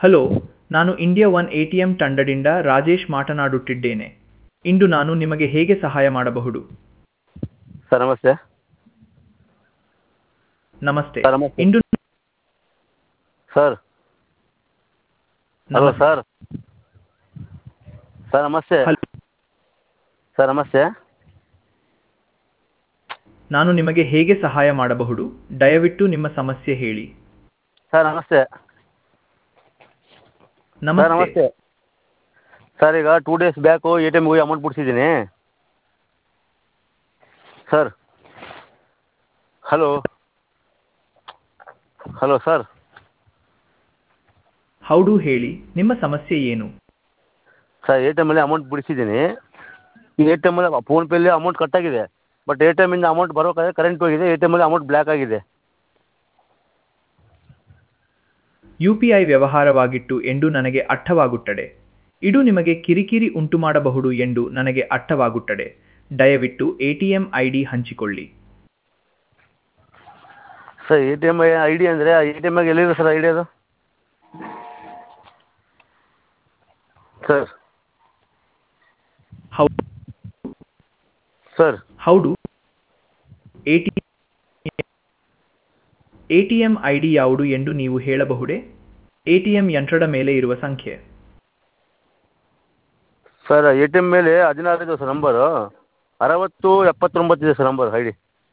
Hello ನಾನು India one A T M ತಂಡದಿಂದ ರಾಜೇಶ್ ಮಾತನಾಡುತ್ತಿದ್ದೇನೆ ಇಂದು ನಾನು ನಿಮಗೆ ಹೇಗೆ ಸಹಾಯ ಮಾಡಬಹುದು ಸರ್ ನಮಸ್ತೆ ನಮಸ್ತೆ ಸರ್, ನಮಸ್ತೆ. ಇಂದು ಸರ್ ಹಲೋ ನಮಸ್ತೆ. ಸರ್ ಸರ್ ನಮಸ್ತೆ ಹಲೋ ಸರ್ ನಮಸ್ತೆ ನಾನು ನಿಮಗೆ ಹೇಗೆ ಸಹಾಯ ಮಾಡಬಹುದು ದಯವಿಟ್ಟು ನಿಮ್ಮ ಸಮಸ್ಯೆ ಹೇಳಿ ಸರ್ ನಮಸ್ತೆ ಸರ್ ನಮಸ್ತೆ ನಮಸ್ತೆ ಸರ್ ಈಗ two days back A T ಎಮ್ಗೆ ಹೋಗಿ ಅಮೌಂಟ್ ಬಿಡ್ಸಿದ್ದೀನಿ ಸರ್ ಹಲೋ ಹಲೋ ಸರ್ ಹೌದು ಹೇಳಿ ನಿಮ್ಮ ಸಮಸ್ಯೆ ಏನು ಸರ್ ಎ ಟಿ ಎಮ್ಮಲ್ಲಿ ಅಮೌಂಟ್ ಬಿಡಿಸಿದ್ದೀನಿ ಈ ಎ ಟಿ ಎಮ್ಮಲ್ಲಿ ಫೋನ್ಪೇಲಿ ಅಮೌಂಟ್ ಕಟ್ಟಾಗಿದೆ ಬಟ್ ಎ ಟಿ ಎಮ್ಮಿಂದ ಅಮೌಂಟ್ ಬರಬೇಕಾದ್ರೆ ಕರೆಂಟ್ ಹೋಗಿದೆ ಎ ಟಿ ಎಮ್ಮಲ್ಲಿ ಅಮೌಂಟ್ ಬ್ಲ್ಯಾಕ್ ಆಗಿದೆ ಯು ಪಿ ಐ ವ್ಯವಹಾರವಾಗಿತ್ತು ಎಂದು ನನಗೆ ಅರ್ಥವಾಗುತ್ತದೆ ಇದು ನಿಮಗೆ ಕಿರಿಕಿರಿ ಉಂಟು ಮಾಡಬಹುದು ಎಂದು ನನಗೆ ಅರ್ಥವಾಗುತ್ತದೆ ದಯವಿಟ್ಟು A T M I D ಹಂಚಿಕೊಳ್ಳಿ sir A T M I D ಅಂದರೆ ಎ ಟಿ ಎಮ್ಮಾಗ ಎಲ್ಲಿದೆ ಸರ್ ಐ ಡಿ ಅದು ಸರ್ ಹೌದು ಸರ್ ಹೌದು A T A T M I D ಯಾವುದು ಎಂದು ನೀವು ಹೇಳಬಹುದೇ ಎ ಟಿ ಎಂ ಯಂತ್ರದ ಮೇಲೆ ಇರುವ ಸಂಖ್ಯೆ ಸರ್ ಎ ಟಿ ಎಮ್ ಮೇಲೆ ಹದಿನಾರು ಇದೆ ಸರ್ ನಂಬರು ಅರವತ್ತು ಎಪ್ಪತ್ತೊಂಬತ್ತು ಇದೆ ಸರ್ ನಂಬರ್ ಐ ಡಿ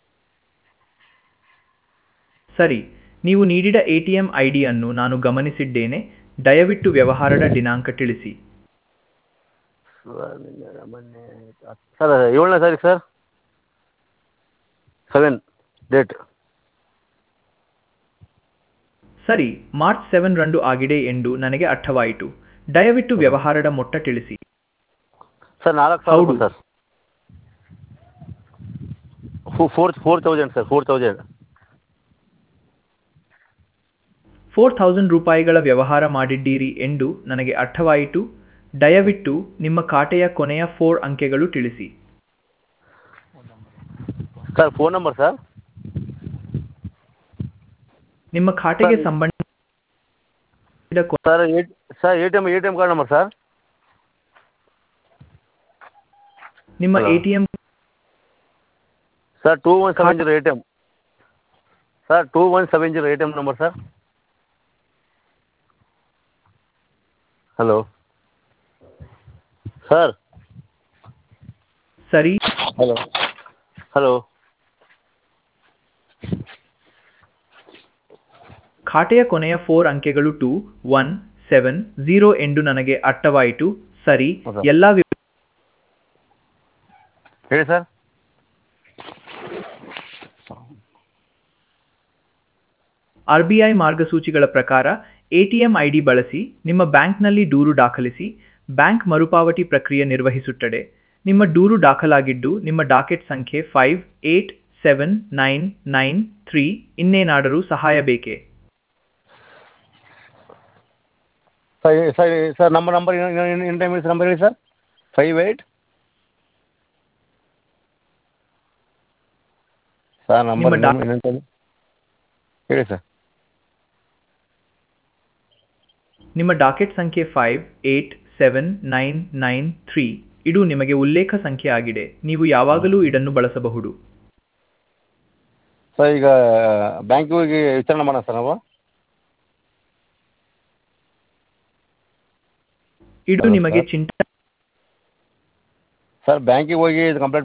ಸರಿ ನೀವು ನೀಡಿದ ಎ ಟಿ ಎಂ ಐ ಡಿಯನ್ನು ನಾನು ಗಮನಿಸಿದ್ದೇನೆ ದಯವಿಟ್ಟು ವ್ಯವಹಾರದ ದಿನಾಂಕ ತಿಳಿಸಿ ಸರ್ ಏಳನೇ ತಾರೀಕು ಸರ್ ಸೆವೆನ್ ಡೇಟ್ ಸರಿ ಮಾರ್ಚ್ ಸೆವೆನ್ ರಂದು ಆಗಿದೆ ಎಂದು ನನಗೆ ಅರ್ಥವಾಯಿತು ದಯವಿಟ್ಟು ವ್ಯವಹಾರದ ಮೊತ್ತ ತಿಳಿಸಿ ಸರ್ ನಾಲ್ಕು ಸಾವಿರ ಹೌದು. Sir four four thousand sir four thousand four thousand ರೂಪಾಯಿಗಳ ವ್ಯವಹಾರ ಮಾಡಿದ್ದೀರಿ ಎಂದು ನನಗೆ ಅರ್ಥವಾಯಿತು ದಯವಿಟ್ಟು ನಿಮ್ಮ ಖಾತೆಯ ಕೊನೆಯ ಫೋರ್ ಅಂಕೆಗಳು ತಿಳಿಸಿ ಸರ್ ಫೋನ್ ನಂಬರ್ ಸರ್ ನಿಮ್ಮ ಖಾತೆಗೆ ಸರಿ. ಸಂಬಂಧಿಸಿದ ಕೊ- sir A sir A T M A T M card number sir ನಿಮ್ಮ Hello. A T M sir two one seven zero A T M sir two one seven zero A T M number sir hello sir ಸರಿ hello hello ಖಾತೆಯ ಕೊನೆಯ four ಅಂಕೆಗಳು two one seven zero ಎಂದು ನನಗೆ ಅರ್ಥವಾಯಿತು ಸರಿ ಹೌದಾ? ಎಲ್ಲ ವಿ- ಹೇಳಿ ಸರ್ ಆರ್ ಬಿ ಐ ಮಾರ್ಗಸೂಚಿಗಳ ಪ್ರಕಾರ ಎಟಿಎಂ ಐಡಿ ಬಳಸಿ ನಿಮ್ಮ ಬ್ಯಾಂಕ್ನಲ್ಲಿ ದೂರು ದಾಖಲಿಸಿ ಬ್ಯಾಂಕ್ ಮರುಪಾವತಿ ಪ್ರಕ್ರಿಯೆ ನಿರ್ವಹಿಸುತ್ತದೆ ನಿಮ್ಮ ದೂರು ದಾಖಲಾಗಿದ್ದು ನಿಮ್ಮ ಡಾಕೆಟ್ ಸಂಖ್ಯೆ five eight seven nine nine three ಇನ್ನೇನಾದರೂ ಸಹಾಯ ಬೇಕೇ ಸರ್ ಸರ್ ಸರ್ ನಮ್ಮ ನಂಬರ್ ಏನು ಟೈಮ್ ಹೇಳಿ ಸರ್ ನಂಬರ್ ಹೇಳಿ sir five eight sir number ನಿಮ್ಮ ಡಾ- ಇನ್ನೊಂದು time ಹೇಳಿ ಸರ್ ನಿಮ್ಮ ಡಾಕೆಟ್ ಸಂಖ್ಯೆ five eight seven nine nine three ಇದು ನಿಮಗೆ ಉಲ್ಲೇಖ ಸಂಖ್ಯೆ ಆಗಿದೆ ನೀವು ಯಾವಾಗಲೂ ಇದನ್ನು ಬಳಸಬಹುದು ಸರ್ ಈಗ ಬ್ಯಾಂಕಿಗೆ ಹೋಗಿ ವಿಚಾರಣೆ ಮಾಡೋಣ ಸರ್ ನಾವು ಇದು ಹೌದಾ ನಿಮಗೆ ಸರ್? ಚಿಂತೆ ಸರ್ ಬ್ಯಾಂಕಿಗೆ ಹೋಗಿ ಇದು ಕಂಪ್ಲೇಂಟ್